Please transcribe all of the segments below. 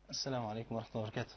السلام عليكم ورحمة الله وبركاته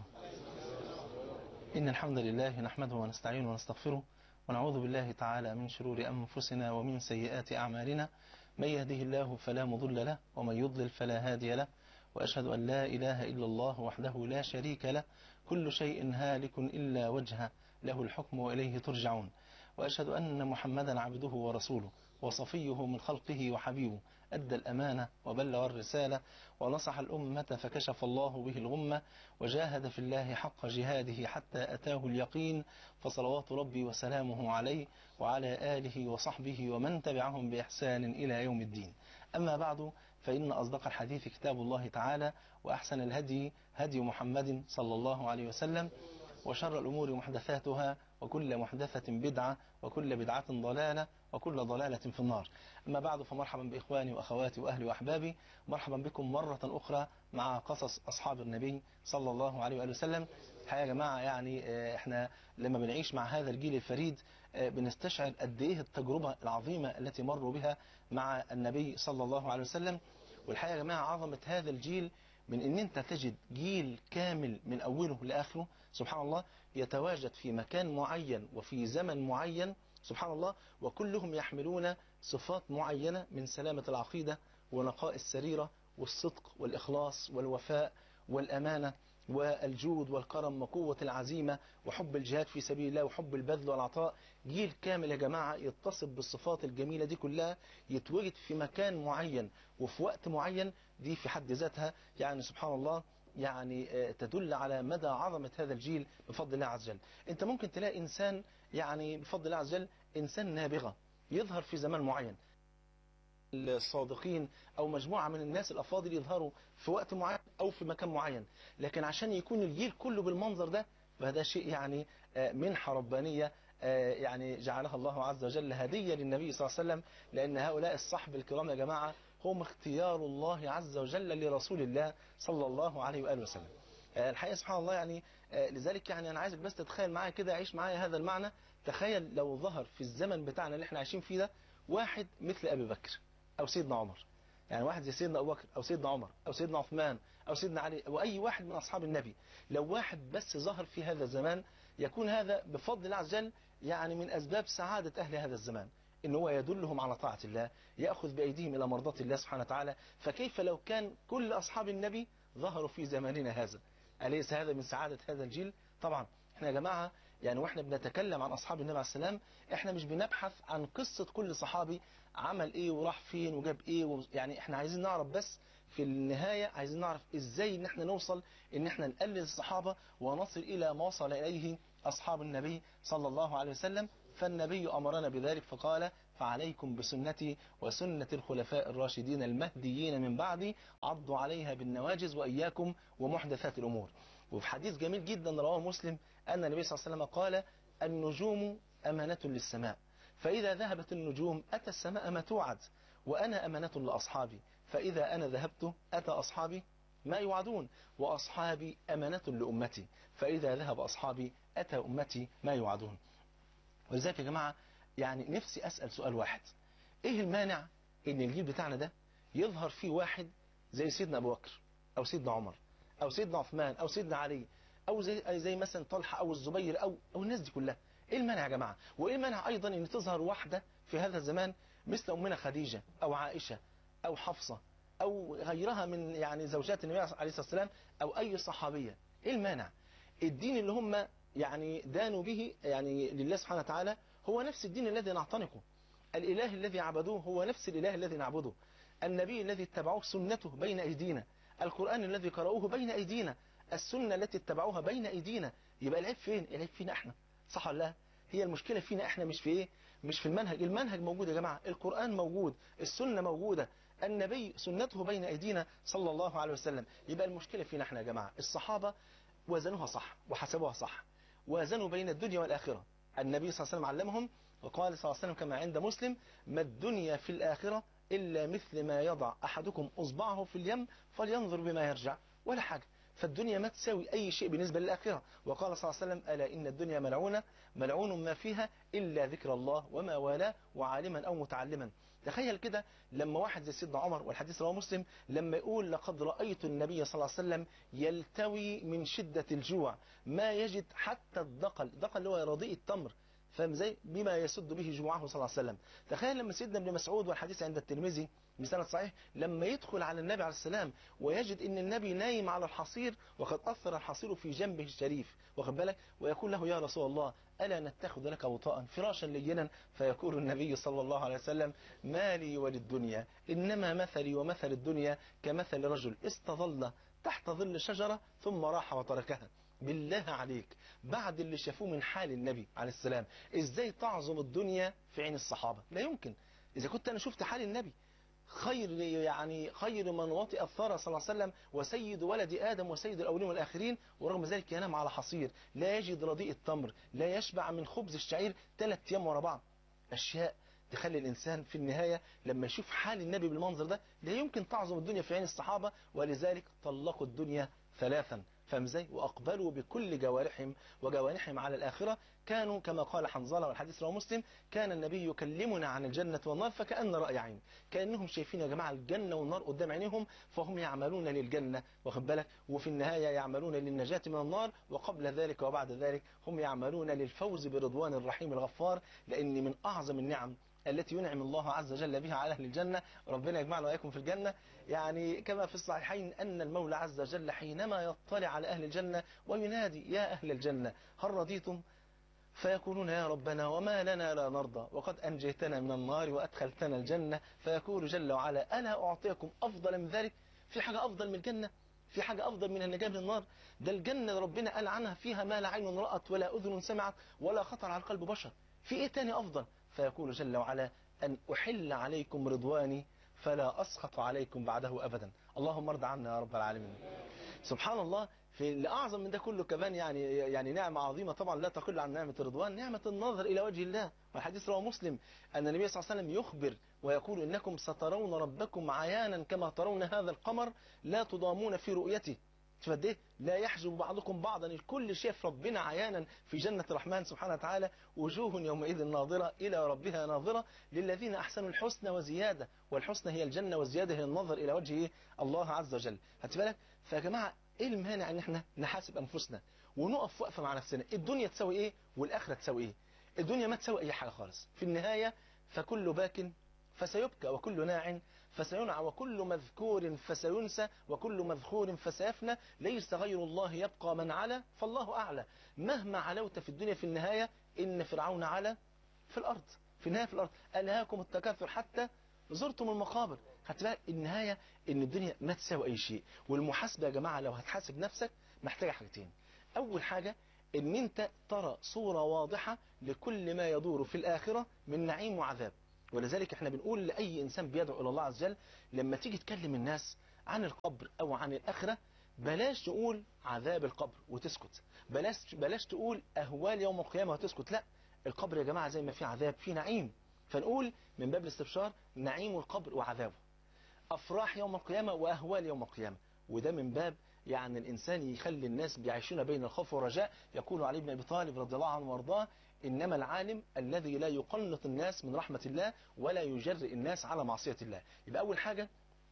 إن الحمد لله نحمده ونستعينه ونستغفره ونعوذ بالله تعالى من شرور أنفسنا ومن سيئات أعمالنا من يهده الله فلا مضل له ومن يضلل فلا هادي له وأشهد أن لا إله إلا الله وحده لا شريك له كل شيء هالك إلا وجهه له الحكم وإليه ترجعون وأشهد أن محمدا عبده ورسوله وصفيه من خلقه وحبيبه أدى الأمانة وبلغ الرسالة ونصح الأمة فكشف الله به الغمة وجاهد في الله حق جهاده حتى أتاه اليقين فصلوات ربي وسلامه عليه وعلى آله وصحبه ومن تبعهم بإحسان إلى يوم الدين أما بعد فإن أصدق الحديث كتاب الله تعالى وأحسن الهدي هدي محمد صلى الله عليه وسلم وشر الأمور محدثاتها وكل محدثة بدعة وكل بدعة ضلالة وكل ضلالة في النار أما بعد فمرحبا بإخواني وأخواتي وأهلي وأحبابي مرحبا بكم مرة أخرى مع قصص أصحاب النبي صلى الله عليه وآله وسلم الحقيقة يا جماعة يعني إحنا لما بنعيش مع هذا الجيل الفريد بنستشعر قد إيه التجربة العظيمة التي مروا بها مع النبي صلى الله عليه وسلم والحقيقة يا جماعة عظمة هذا الجيل من ان انت تجد جيل كامل من اوله لاخره سبحان الله يتواجد في مكان معين وفي زمن معين سبحان الله وكلهم يحملون صفات معينة من سلامة العقيدة ونقاء السريرة والصدق والإخلاص والوفاء والأمانة والجود والكرم وقوة العزيمة وحب الجهاد في سبيل الله وحب البذل والعطاء جيل كامل يا جماعة يتصف بالصفات الجميلة دي كلها يتوجد في مكان معين وفي وقت معين دي في حد ذاتها يعني سبحان الله يعني تدل على مدى عظمة هذا الجيل بفضل الله عز وجل انت ممكن تلاقي انسان يعني بفضل الله عز وجل انسان نابغة يظهر في زمان معين الصادقين او مجموعة من الناس الافاضل يظهروا في وقت معين او في مكان معين لكن عشان يكون الجيل كله بالمنظر ده فهذا شيء يعني منحة ربانية يعني جعلها الله عز وجل هدية للنبي صلى الله عليه وسلم لأن هؤلاء الصحب الكرام يا جماعة هم اختيار الله عز وجل لرسول الله صلى الله عليه وآله وسلم الحقيقة سبحان الله يعني لذلك يعني أنا عايزك بس تتخيل معايا كده عيش معايا هذا المعنى تخيل لو ظهر في الزمن بتاعنا اللي احنا عايشين فيه ده واحد مثل أبي بكر أو سيدنا عمر يعني واحد زي سيدنا أبو بكر أو سيدنا عمر أو سيدنا عثمان أو سيدنا علي أو أي واحد من أصحاب النبي لو واحد بس ظهر في هذا الزمان يكون هذا بفضل الله عز وجل يعني من أسباب سعادة أهل هذا الزمان إن هو يدلهم على طاعة الله يأخذ بأيديهم إلى مرضاة الله سبحانه وتعالى فكيف لو كان كل أصحاب النبي ظهروا في زماننا هذا أليس هذا من سعادة هذا الجيل طبعا احنا يا جماعة يعني واحنا بنتكلم عن أصحاب النبي عليه السلام احنا مش بنبحث عن قصة كل صحابي عمل ايه وراح فين وجاب ايه و... يعني احنا عايزين نعرف بس في النهاية عايزين نعرف ازاي ان احنا نوصل ان احنا نقلد الصحابة ونصل الى ما وصل اليه اصحاب النبي صلى الله عليه وسلم فالنبي امرنا بذلك فقال فعليكم بسنتي وسنة الخلفاء الراشدين المهديين من بعدي عضوا عليها بالنواجز واياكم ومحدثات الامور وفي حديث جميل جدا رواه مسلم ان النبي صلى الله عليه وسلم قال النجوم امانة للسماء فإذا ذهبت النجوم أتى السماء ما توعد وأنا أمانة لأصحابي فإذا أنا ذهبت أتى أصحابي ما يوعدون وأصحابي أمانة لأمتي فإذا ذهب أصحابي أتى أمتي ما يوعدون ولذلك يا جماعة يعني نفسي أسأل سؤال واحد إيه المانع إن الجيل بتاعنا ده يظهر فيه واحد زي سيدنا أبو بكر أو سيدنا عمر أو سيدنا عثمان أو سيدنا علي أو زي, زي مثلا طلحة أو الزبير أو, أو الناس دي كلها ايه المانع يا جماعة وايه المانع ايضا ان تظهر واحدة في هذا الزمان مثل امنا خديجة او عائشة او حفصة او غيرها من يعني زوجات النبي عليه الصلاة والسلام او اي صحابية ايه المانع الدين اللي هم يعني دانوا به يعني لله سبحانه وتعالى هو نفس الدين الذي نعتنقه الاله الذي عبدوه هو نفس الاله الذي نعبده النبي الذي اتبعوه سنته بين ايدينا القرآن الذي قرأوه بين ايدينا السنة التي اتبعوها بين ايدينا يبقى العيب فين العيب فينا احنا صح ولا لا هي المشكلة فينا احنا مش في ايه مش في المنهج المنهج موجود يا جماعة القرآن موجود السنة موجودة النبي سنته بين ايدينا صلى الله عليه وسلم يبقى المشكلة فينا احنا يا جماعة الصحابة وزنوها صح وحسبوها صح وزنوا بين الدنيا والآخرة النبي صلى الله عليه وسلم علمهم وقال صلى الله عليه وسلم كما عند مسلم ما الدنيا في الآخرة إلا مثل ما يضع أحدكم أصبعه في اليم فلينظر بما يرجع ولا حاجة فالدنيا ما تساوي أي شيء بالنسبة للآخرة وقال صلى الله عليه وسلم ألا إن الدنيا ملعونة ملعون ما فيها إلا ذكر الله وما والاه وعالما أو متعلما تخيل كده لما واحد زي سيدنا عمر والحديث رواه مسلم لما يقول لقد رأيت النبي صلى الله عليه وسلم يلتوي من شدة الجوع ما يجد حتى الدقل الدقل اللي هو رديء التمر فاهم ازاي بما يسد به جوعه صلى الله عليه وسلم تخيل لما سيدنا ابن مسعود والحديث عند الترمذي بسند صحيح لما يدخل على النبي عليه السلام ويجد ان النبي نايم على الحصير وقد اثر الحصير في جنبه الشريف واخد بالك ويقول له يا رسول الله الا نتخذ لك وطاء فراشا لينا فيقول النبي صلى الله عليه وسلم ما لي وللدنيا انما مثلي ومثل الدنيا كمثل رجل استظل تحت ظل شجره ثم راح وتركها بالله عليك بعد اللي شافوه من حال النبي عليه السلام ازاي تعظم الدنيا في عين الصحابة لا يمكن اذا كنت انا شفت حال النبي خير يعني خير من وطئ الثرى صلى الله عليه وسلم وسيد ولد آدم وسيد الأولين والآخرين ورغم ذلك ينام على حصير لا يجد رديء التمر لا يشبع من خبز الشعير ثلاث أيام ورا بعض أشياء تخلي الإنسان في النهاية لما يشوف حال النبي بالمنظر ده لا يمكن تعظم الدنيا في عين الصحابة ولذلك طلقوا الدنيا ثلاثا فاهم ازاي واقبلوا بكل جوارحهم وجوانحهم على الاخره كانوا كما قال حنظله والحديث رواه مسلم كان النبي يكلمنا عن الجنه والنار فكان راي عين كانهم شايفين يا جماعه الجنه والنار قدام عينيهم فهم يعملون للجنه واخد بالك وفي النهايه يعملون للنجاه من النار وقبل ذلك وبعد ذلك هم يعملون للفوز برضوان الرحيم الغفار لان من اعظم النعم التي ينعم الله عز وجل بها على أهل الجنة ربنا يجمعنا وإياكم في الجنة يعني كما في الصحيحين أن المولى عز وجل حينما يطلع على أهل الجنة وينادي يا أهل الجنة هل رضيتم فيقولون يا ربنا وما لنا لا نرضى وقد أنجيتنا من النار وأدخلتنا الجنة فيقول جل وعلا ألا أعطيكم أفضل من ذلك في حاجة أفضل من الجنة في حاجة أفضل من النجاة من النار ده الجنة ربنا قال عنها فيها ما لا عين رأت ولا أذن سمعت ولا خطر على قلب بشر في إيه تاني أفضل فيقول جل وعلا أن أحل عليكم رضواني فلا أسخط عليكم بعده أبدا اللهم ارضى عنا يا رب العالمين سبحان الله في الأعظم من ده كله كمان يعني يعني نعمة عظيمة طبعا لا تقل عن نعمة الرضوان نعمة النظر إلى وجه الله والحديث رواه مسلم أن النبي صلى الله عليه وسلم يخبر ويقول إنكم سترون ربكم عيانا كما ترون هذا القمر لا تضامون في رؤيته شوف قد ايه لا يحجب بعضكم بعضا الكل شاف ربنا عيانا في جنة الرحمن سبحانه وتعالى وجوه يومئذ ناظرة إلى ربها ناظرة للذين أحسنوا الحسنى وزيادة والحسنى هي الجنة والزيادة هي النظر إلى وجه الله عز وجل هات بالك فيا جماعة إيه المانع إن إحنا نحاسب أنفسنا ونقف وقفة مع نفسنا الدنيا تساوي إيه والآخرة تساوي إيه الدنيا ما تساوي أي حاجة خالص في النهاية فكل باك فسيبكى وكل ناع فسينعى وكل مذكور فسينسى وكل مذخور فسيفنى ليس غير الله يبقى من على فالله أعلى مهما علوت في الدنيا في النهاية إن فرعون على في الأرض في النهاية في الأرض ألهاكم التكاثر حتى زرتم المقابر خدت بالك النهاية إن الدنيا ما تساوي أي شيء والمحاسبة يا جماعة لو هتحاسب نفسك محتاجة حاجتين أول حاجة إن أنت ترى صورة واضحة لكل ما يدور في الآخرة من نعيم وعذاب ولذلك احنا بنقول لأي إنسان بيدعو إلى الله عز وجل لما تيجي تكلم الناس عن القبر أو عن الآخرة بلاش تقول عذاب القبر وتسكت بلاش بلاش تقول أهوال يوم القيامة وتسكت لا القبر يا جماعة زي ما في عذاب في نعيم فنقول من باب الاستبشار نعيم القبر وعذابه أفراح يوم القيامة وأهوال يوم القيامة وده من باب يعني الإنسان يخلي الناس بيعيشون بين الخوف والرجاء يقول علي بن أبي طالب رضي الله عنه وارضاه إنما العالم الذي لا يقنط الناس من رحمة الله ولا يجرئ الناس على معصية الله يبقى أول حاجة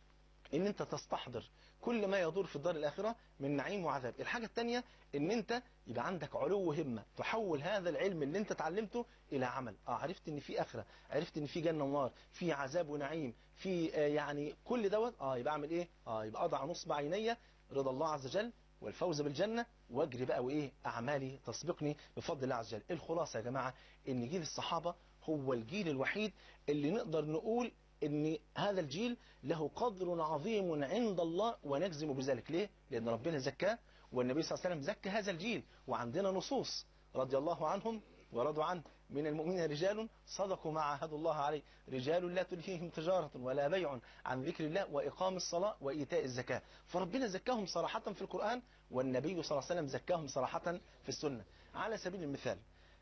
ان انت تستحضر كل ما يدور في الدار الاخرة من نعيم وعذاب الحاجة الثانية ان انت يبقى عندك علو همة تحول هذا العلم اللي انت اتعلمته الى عمل اه عرفت ان في اخرة عرفت ان في جنة ونار في عذاب ونعيم في آه يعني كل دوت اه يبقى اعمل ايه اه يبقى اضع نصب عيني رضا الله عز وجل والفوز بالجنة واجري بقى وايه اعمالي تسبقني بفضل الله عز وجل الخلاصة يا جماعة ان جيل الصحابة هو الجيل الوحيد اللي نقدر نقول ان هذا الجيل له قدر عظيم عند الله ونجزم بذلك ليه لان ربنا زكاه والنبي صلى الله عليه وسلم زكى هذا الجيل وعندنا نصوص رضي الله عنهم ورضوا عنه من المؤمنين رجال صدقوا ما عاهدوا الله عليه رجال لا تلهيهم تجارة ولا بيع عن ذكر الله وإقام الصلاة وإيتاء الزكاة فربنا زكاهم صراحة في القرآن والنبي صلى الله عليه وسلم زكاهم صراحة في السنة على سبيل المثال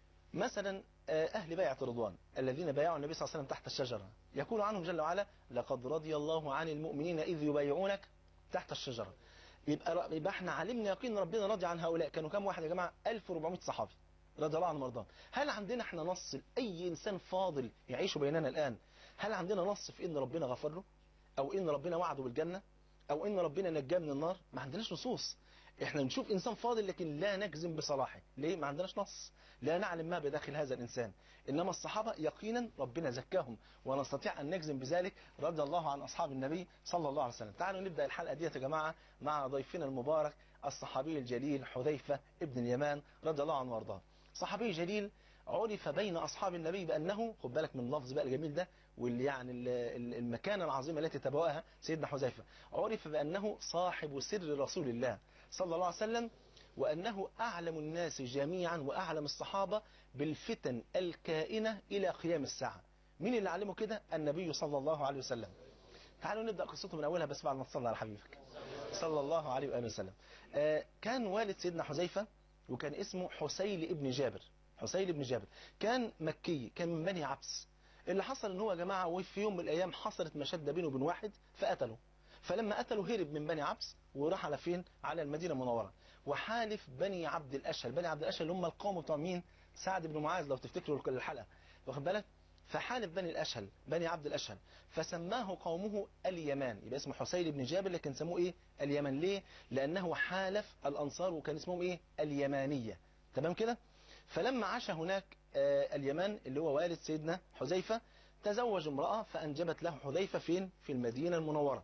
مثلا أهل بيعة رضوان الذين بايعوا النبي صلى الله عليه وسلم تحت الشجرة يقول عنهم جل وعلا لقد رضي الله عن المؤمنين إذ يبايعونك تحت الشجرة يبقى يبقى احنا علمنا يقين ربنا راضي عن هؤلاء كانوا كام واحد يا جماعه 1400 صحابي رضي الله عنهم وارضاهم هل عندنا احنا نص لاي انسان فاضل يعيش بيننا الان هل عندنا نص في ان ربنا غفر له او ان ربنا وعده بالجنه او ان ربنا نجاه من النار ما عندناش نصوص احنا نشوف انسان فاضل لكن لا نجزم بصلاحه ليه ما عندناش نص لا نعلم ما بداخل هذا الانسان انما الصحابه يقينا ربنا زكاهم ونستطيع ان نجزم بذلك رضي الله عن اصحاب النبي صلى الله عليه وسلم تعالوا نبدا الحلقه ديت يا جماعه مع ضيفنا المبارك الصحابي الجليل حذيفه ابن اليمان رضي الله عنه وارضاه صحابي جليل عرف بين اصحاب النبي بانه خد بالك من اللفظ بقى الجميل ده واللي يعني المكانه العظيمه التي تبوأها سيدنا حذيفه عرف بانه صاحب سر رسول الله صلى الله عليه وسلم وأنه أعلم الناس جميعا وأعلم الصحابة بالفتن الكائنة إلى قيام الساعة مين اللي علمه كده النبي صلى الله عليه وسلم تعالوا نبدأ قصته من أولها بس بعد ما تصلى على حبيبك صلى الله عليه وآله وسلم آه كان والد سيدنا حذيفة وكان اسمه حسيل ابن جابر حسيل ابن جابر كان مكي كان من بني عبس اللي حصل ان هو يا جماعة وفي يوم من الأيام حصلت مشدة بينه وبين واحد فقتله فلما قتله هرب من بني عبس وراح على فين على المدينة المنورة وحالف بني عبد الأشهل بني عبد الأشهل اللي هم القوم بتوع مين سعد بن معاذ لو تفتكروا الحلقة واخد بالك فحالف بني الأشهل بني عبد الأشهل فسماه قومه اليمان يبقى اسمه حسين بن جابر لكن سموه ايه اليمن ليه لأنه حالف الأنصار وكان اسمهم ايه اليمانية تمام كده فلما عاش هناك آه اليمان اللي هو والد سيدنا حذيفة تزوج امرأة فأنجبت له حذيفة فين في المدينة المنورة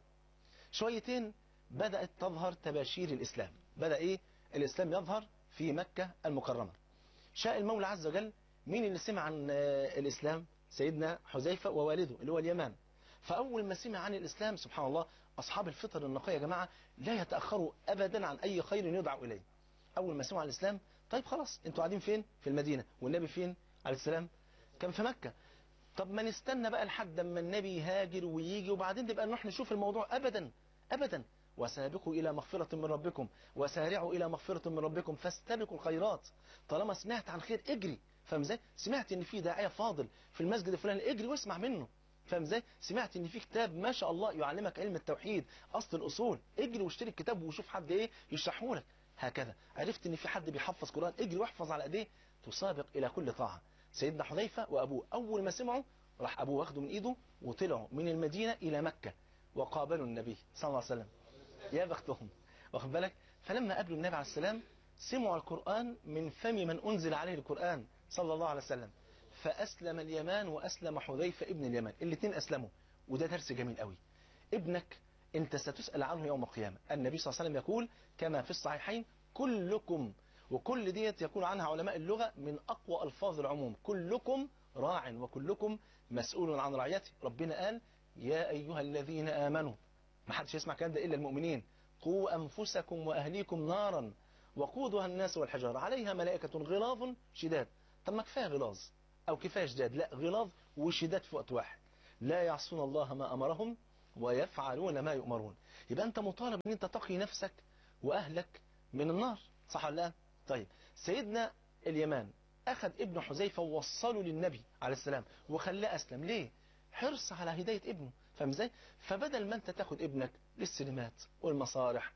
شويتين بدأت تظهر تباشير الإسلام بدأ إيه الإسلام يظهر في مكة المكرمة شاء المولى عز وجل مين اللي سمع عن الإسلام سيدنا حذيفة ووالده اللي هو اليمان فأول ما سمع عن الإسلام سبحان الله أصحاب الفطر النقية يا جماعة لا يتأخروا أبدا عن أي خير يدعو إليه أول ما سمعوا عن الإسلام طيب خلاص انتوا قاعدين فين في المدينة والنبي فين عليه السلام كان في مكة طب ما نستنى بقى لحد اما النبي يهاجر ويجي وبعدين نبقى نروح نشوف الموضوع أبدا أبدا وسابقوا إلى مغفرة من ربكم وسارعوا إلى مغفرة من ربكم فاستبقوا الخيرات طالما سمعت عن خير اجري فاهم ازاي سمعت ان في داعية فاضل في المسجد الفلاني اجري واسمع منه فاهم ازاي سمعت ان في كتاب ما شاء الله يعلمك علم التوحيد اصل الاصول اجري واشتري الكتاب وشوف حد ايه يشرحه لك هكذا عرفت ان في حد بيحفظ قرآن اجري واحفظ على ايديه تسابق الى كل طاعة سيدنا حذيفة وابوه اول ما سمعوا راح ابوه واخده من ايده وطلعوا من المدينة الى مكة وقابلوا النبي صلى الله عليه وسلم يا بختهم واخد بالك فلما قابلوا النبي عليه السلام سمعوا القرآن من فم من أنزل عليه القرآن صلى الله عليه وسلم فأسلم اليمان وأسلم حذيفة ابن اليمان الاثنين أسلموا وده درس جميل قوي ابنك انت ستسأل عنه يوم القيامة النبي صلى الله عليه وسلم يقول كما في الصحيحين كلكم وكل ديت يقول عنها علماء اللغة من أقوى ألفاظ العموم كلكم راع وكلكم مسؤول عن رعيته ربنا قال يا أيها الذين آمنوا ما حدش يسمع الكلام ده إلا المؤمنين قوا أنفسكم وأهليكم نارا وقودها الناس والحجارة عليها ملائكة غلاظ شداد طب ما كفايه غلاظ أو كفايه شداد لا غلاظ وشداد في وقت واحد لا يعصون الله ما أمرهم ويفعلون ما يؤمرون يبقى أنت مطالب أن أنت تقي نفسك وأهلك من النار صح ولا لا طيب سيدنا اليمان أخذ ابن حذيفة ووصله للنبي عليه السلام وخلاه أسلم ليه حرص على هداية ابنه فاهم ازاي فبدل ما انت تاخد ابنك للسينمات والمسارح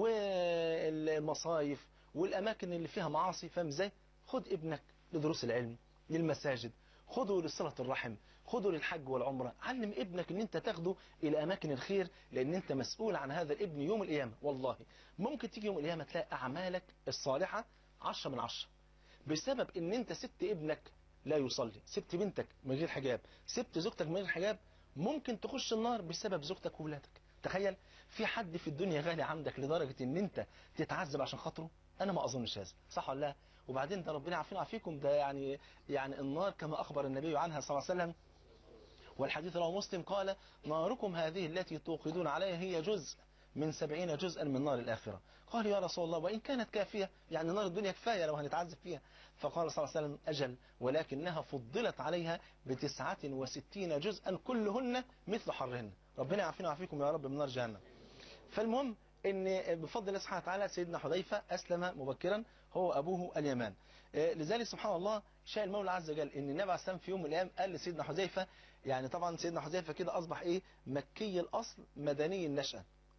والمصايف والاماكن اللي فيها معاصي فاهم ازاي خد ابنك لدروس العلم للمساجد خده لصلة الرحم خده للحج والعمرة علم ابنك ان انت تاخده الى اماكن الخير لان انت مسؤول عن هذا الابن يوم القيامة والله ممكن تيجي يوم القيامة تلاقي اعمالك الصالحة عشرة من عشرة بسبب ان انت سبت ابنك لا يصلي سبت بنتك من غير حجاب سبت زوجتك من غير حجاب ممكن تخش النار بسبب زوجتك وولادك تخيل في حد في الدنيا غالي عندك لدرجة ان انت تتعذب عشان خاطره انا ما اظنش هذا صح ولا لا وبعدين ده ربنا عارفين عافيكم ده يعني يعني النار كما اخبر النبي عنها صلى الله عليه وسلم والحديث رواه مسلم قال ناركم هذه التي توقدون عليها هي جزء من سبعين جزءا من نار الآخرة قال يا رسول الله وإن كانت كافية يعني نار الدنيا كفاية لو هنتعذب فيها فقال صلى الله عليه وسلم أجل ولكنها فضلت عليها بتسعة وستين جزءا كلهن مثل حرهن ربنا يعافينا ويعافيكم يا رب من نار جهنم فالمهم ان بفضل الله سبحانه وتعالى سيدنا حذيفة أسلم مبكرا هو أبوه اليمان لذلك سبحان الله شاء المولى عز وجل ان النبي عليه السلام في يوم من الايام قال لسيدنا حذيفة يعني طبعا سيدنا حذيفة كده اصبح ايه مكي الاصل مدني النشأة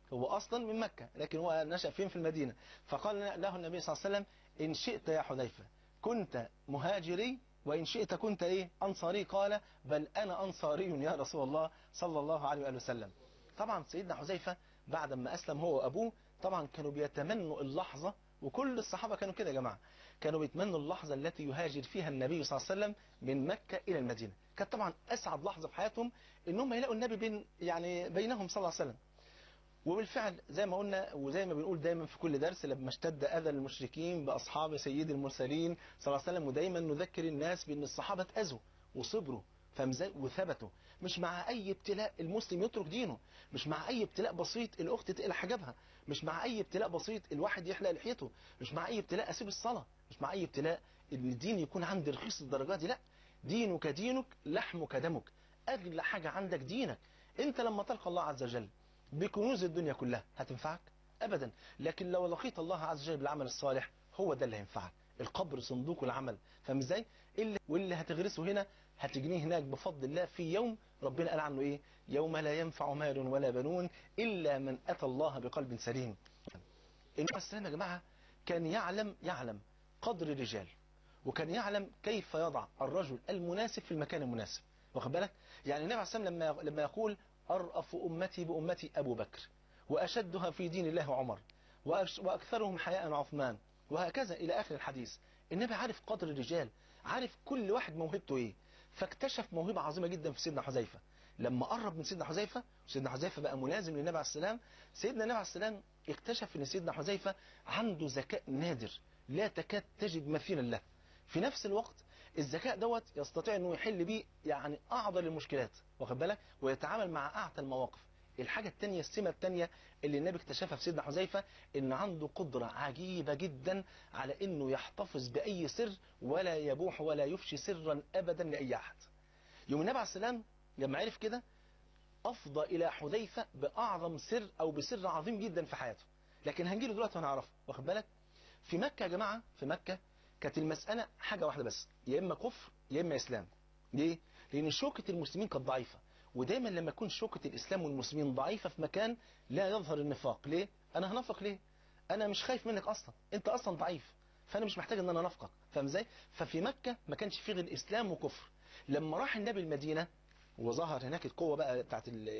هو أصلا من مكة لكن هو نشأ فين في المدينة فقال له النبي صلى الله عليه وسلم إن شئت يا حذيفة كنت مهاجري وإن شئت كنت إيه أنصاري قال بل أنا أنصاري يا رسول الله صلى الله عليه وآله وسلم طبعا سيدنا حذيفة بعد ما أسلم هو وأبوه طبعا كانوا بيتمنوا اللحظة وكل الصحابة كانوا كده يا جماعة كانوا بيتمنوا اللحظة التي يهاجر فيها النبي صلى الله عليه وسلم من مكة إلى المدينة كانت طبعا أسعد لحظة في حياتهم إنهم يلاقوا النبي بين يعني بينهم صلى الله عليه وسلم وبالفعل زي ما قلنا وزي ما بنقول دايما في كل درس لما اشتد أذى المشركين بأصحاب سيد المرسلين صلى الله عليه وسلم ودايما نذكر الناس بأن الصحابة اتأذوا وصبروا فمزاي وثبتوا مش مع أي ابتلاء المسلم يترك دينه مش مع أي ابتلاء بسيط الأخت تقلع حجابها مش مع أي ابتلاء بسيط الواحد يحلق لحيته مش مع أي ابتلاء أسيب الصلاة مش مع أي ابتلاء ان الدين يكون عندي رخيص الدرجات دي لا دينك دينك لحمك دمك أغلى حاجة عندك دينك أنت لما تلقى الله عز وجل بكنوز الدنيا كلها هتنفعك أبدا لكن لو لقيت الله عز وجل بالعمل الصالح هو ده اللي هينفعك القبر صندوق العمل فاهم ازاي اللي واللي هتغرسه هنا هتجنيه هناك بفضل الله في يوم ربنا قال عنه ايه يوم لا ينفع مال ولا بنون الا من اتى الله بقلب سليم النبي عليه السلام يا جماعه كان يعلم يعلم قدر الرجال وكان يعلم كيف يضع الرجل المناسب في المكان المناسب واخد بالك يعني النبي عليه السلام لما لما يقول ارأف امتي بامتي ابو بكر واشدها في دين الله عمر واكثرهم حياء عثمان وهكذا الى اخر الحديث النبي عارف قدر الرجال عارف كل واحد موهبته ايه فاكتشف موهبة عظيمة جدا في سيدنا حذيفة لما قرب من سيدنا حذيفة سيدنا حذيفة بقى ملازم للنبي عليه السلام سيدنا النبي عليه السلام اكتشف ان سيدنا حذيفة عنده ذكاء نادر لا تكاد تجد مثيلا له في نفس الوقت الذكاء دوت يستطيع انه يحل بيه يعني اعضل المشكلات واخد بالك ويتعامل مع اعتى المواقف الحاجة التانية السمة التانية اللي النبي اكتشفها في سيدنا حذيفة ان عنده قدرة عجيبة جدا على انه يحتفظ بأي سر ولا يبوح ولا يفشي سرا ابدا لأي احد يوم النبي عليه السلام لما عرف كده افضى الى حذيفة باعظم سر او بسر عظيم جدا في حياته لكن هنجيله دلوقتي وهنعرفه واخد بالك في مكة يا جماعة في مكة كانت المسألة حاجة واحدة بس يا اما كفر يا اما اسلام ليه؟ لان شوكة المسلمين كانت ضعيفة ودايما لما يكون شوكة الإسلام والمسلمين ضعيفة في مكان لا يظهر النفاق ليه؟ أنا هنفق ليه؟ أنا مش خايف منك أصلا أنت أصلا ضعيف فأنا مش محتاج أن أنا نفقك فاهم ازاي؟ ففي مكة ما كانش فيه غير إسلام وكفر لما راح النبي المدينة وظهر هناك القوة بقى بتاعت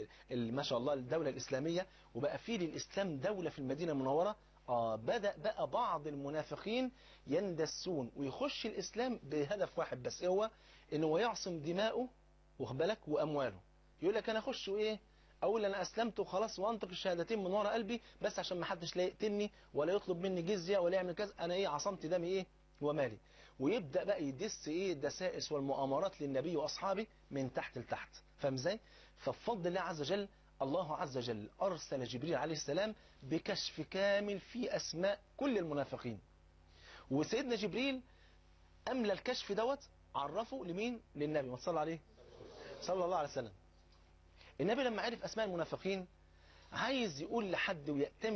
ما شاء الله الدولة الإسلامية وبقى فيه للإسلام دولة في المدينة المنورة آه بدأ بقى بعض المنافقين يندسون ويخش الإسلام بهدف واحد بس هو إنه يعصم دماؤه واخد بالك وأمواله يقول لك انا اخش وايه اقول انا اسلمت وخلاص وانطق الشهادتين من ورا قلبي بس عشان ما حدش لا يقتلني ولا يطلب مني جزيه ولا يعمل كذا انا ايه عصمت دمي ايه ومالي ويبدا بقى يدس ايه الدسائس والمؤامرات للنبي واصحابه من تحت لتحت فاهم ازاي فبفضل الله عز وجل الله عز وجل ارسل جبريل عليه السلام بكشف كامل في اسماء كل المنافقين وسيدنا جبريل املى الكشف دوت عرفه لمين للنبي ما صلى عليه صلى الله عليه وسلم النبي لما عرف أسماء المنافقين عايز يقول لحد ويأتمن